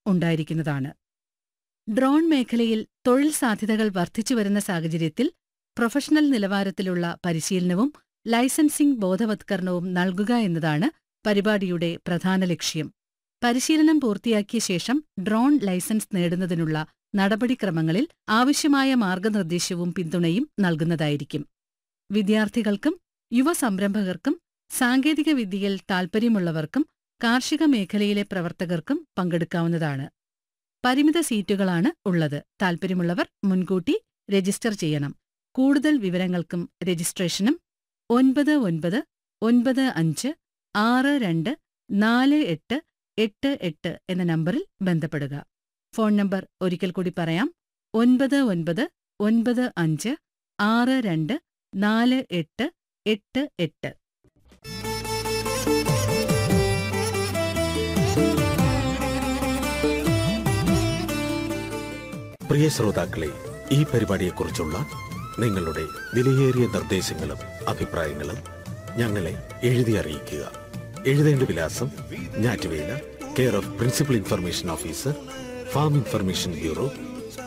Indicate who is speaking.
Speaker 1: ഉണ്ടായിരിക്കുന്നതാണ് ഡ്രോൺ മേഖലയിൽ തൊഴിൽ സാധ്യതകൾ വർദ്ധിച്ചുവരുന്ന സാഹചര്യത്തിൽ പ്രൊഫഷണൽ നിലവാരത്തിലുള്ള പരിശീലനവും ലൈസൻസിംഗ് ബോധവത്കരണവും നൽകുക എന്നതാണ് പരിപാടിയുടെ പ്രധാന ലക്ഷ്യം പരിശീലനം പൂർത്തിയാക്കിയ ശേഷം ഡ്രോൺ ലൈസൻസ് നേടുന്നതിനുള്ള നടപടിക്രമങ്ങളിൽ ആവശ്യമായ മാർഗനിർദ്ദേശവും പിന്തുണയും നൽകുന്നതായിരിക്കും വിദ്യാർത്ഥികൾക്കും യുവസംരംഭകർക്കും സാങ്കേതിക വിദ്യയിൽ താൽപ്പര്യമുള്ളവർക്കും കാർഷിക മേഖലയിലെ പ്രവർത്തകർക്കും പങ്കെടുക്കാവുന്നതാണ് പരിമിത സീറ്റുകളാണ് ഉള്ളത് താൽപ്പര്യമുള്ളവർ മുൻകൂട്ടി രജിസ്റ്റർ ചെയ്യണം കൂടുതൽ വിവരങ്ങൾക്കും രജിസ്ട്രേഷനും ഒൻപത് ഒൻപത് ഒൻപത് അഞ്ച് ആറ് രണ്ട് നാല് എട്ട് എട്ട് എട്ട് എന്ന നമ്പറിൽ ബന്ധപ്പെടുക ഫോൺ നമ്പർ ഒരിക്കൽ കൂടി പറയാം ഒൻപത് ഒൻപത് ഒൻപത് അഞ്ച് ആറ് രണ്ട് നാല് എട്ട് എട്ട് എട്ട്
Speaker 2: പ്രിയ ശ്രോതാക്കളെ ഈ പരിപാടിയെക്കുറിച്ചുള്ള നിങ്ങളുടെ വിലയേറിയ നിർദ്ദേശങ്ങളും അഭിപ്രായങ്ങളും ഞങ്ങളെ എഴുതി അറിയിക്കുക എഴുതേണ്ട വിലാസം ഞാറ്റുവേല care of principal information officer farm information bureau